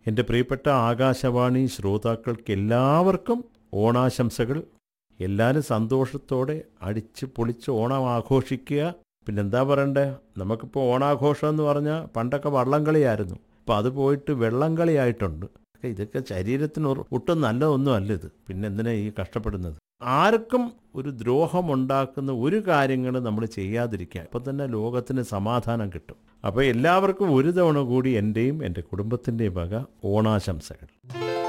എൻ്റെ പ്രിയപ്പെട്ട ആകാശവാണി ശ്രോതാക്കൾക്ക് എല്ലാവർക്കും ഓണാശംസകൾ എല്ലാവരും സന്തോഷത്തോടെ അടിച്ച് പൊളിച്ച് ഓണം ആഘോഷിക്കുക പിന്നെന്താ പറയണ്ടേ നമുക്കിപ്പോൾ ഓണാഘോഷം എന്ന് പറഞ്ഞാൽ പണ്ടൊക്കെ വള്ളംകളിയായിരുന്നു അപ്പോൾ അത് പോയിട്ട് വെള്ളംകളിയായിട്ടുണ്ട് ഇതൊക്കെ ശരീരത്തിന് ഒരു- ഒട്ടും നല്ലതൊന്നും അല്ല ഇത് പിന്നെ എന്തിനാ ഈ കഷ്ടപ്പെടുന്നത് ആർക്കും ഒരു ദ്രോഹമുണ്ടാക്കുന്ന ഒരു കാര്യങ്ങളും നമ്മൾ ചെയ്യാതിരിക്കുക അപ്പം തന്നെ ലോകത്തിന് സമാധാനം കിട്ടും അപ്പോൾ എല്ലാവർക്കും ഒരു തവണ കൂടി എൻ്റെയും എൻ്റെ കുടുംബത്തിൻ്റെയും വക ഓണാശംസകൾ